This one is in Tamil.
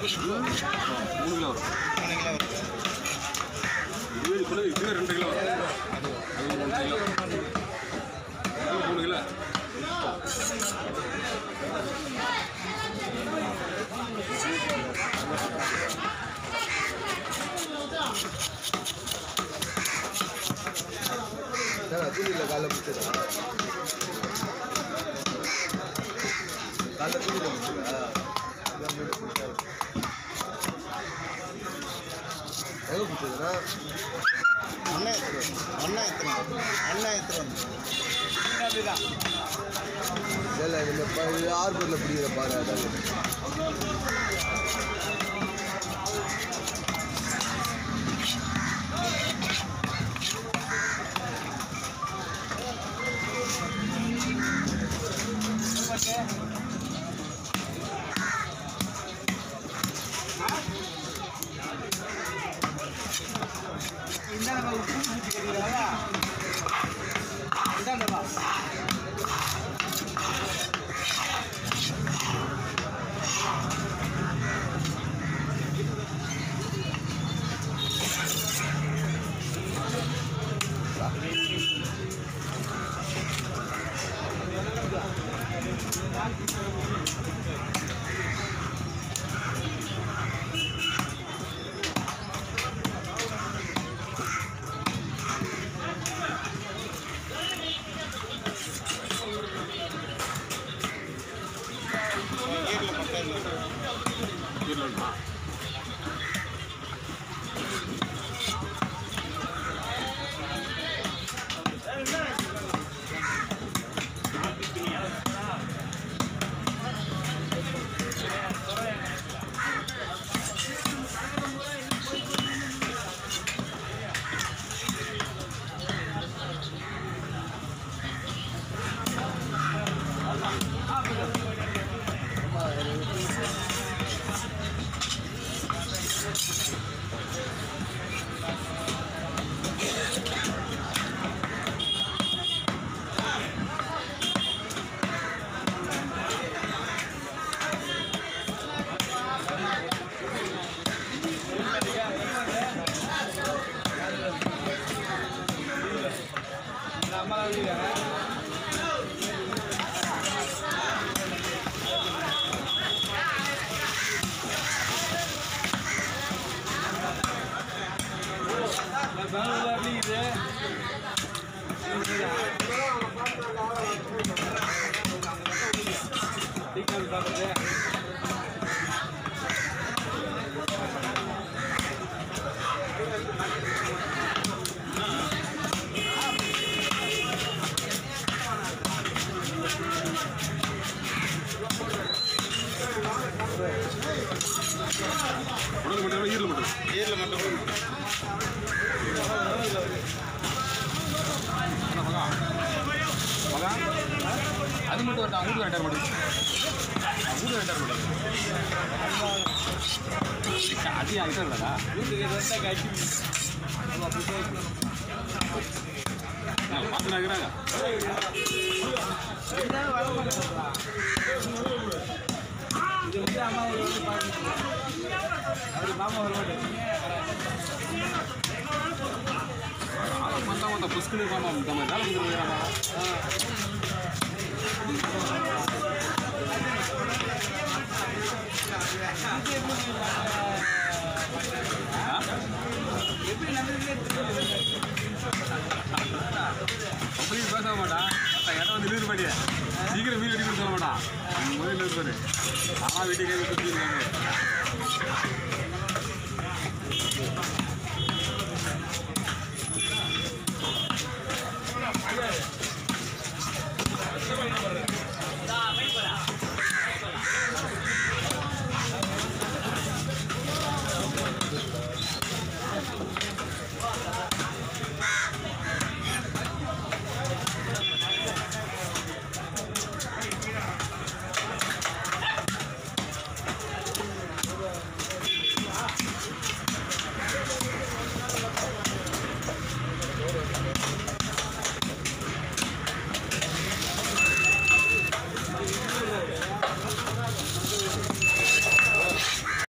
மூணு கிலோ வரும் மூணு கிலோ வருது இதுவே இப்போ இதுவே ரெண்டு கிலோ வரும் அது ஒரு மூணு கிலோ இது மூணு கிலோ கூலியில் காலைல பிடிச்சதா காலைல கூலியில் பிடிச்சதா எங்கே பிடிச்சதுன்னா ஒன்றா எடுத்துரு ஒன்றா எடுத்துரு ஒன்றா எடுத்துரு இல்லை இந்த ப- இது ஆர்பூரில் பிடிக்கிற பாரு அதான் ஈரில் பக்கம் இல்லை கீழே இருக்குமா உடல் மட்டும் ஈரல் மட்டும் ஈரில் மட்டும் என்ன மகா மகா அது மட்டும் வரட்டும் அவங்க ரெண்டாயிரம் மட்டும் அவங்க ரெண்டாயிரம் மட்டும் அது ஐட்டம் இல்லைடா பார்த்து நாங்கிறாங்க வந்தா வந்தா புஷ்குன்னு இருக்காமா நம்ம வேலை கொடுக்குறாமா அப்படி பேச மாட்டான் இடம் வந்து நிறுத்த மாட்டியா சீக்கிரம் மீன் அடி சொல்ல மாட்டான் முதல்ல இருப்பாரு ஆனால் வீட்டுக்கு சுற்றி இருக்காங்க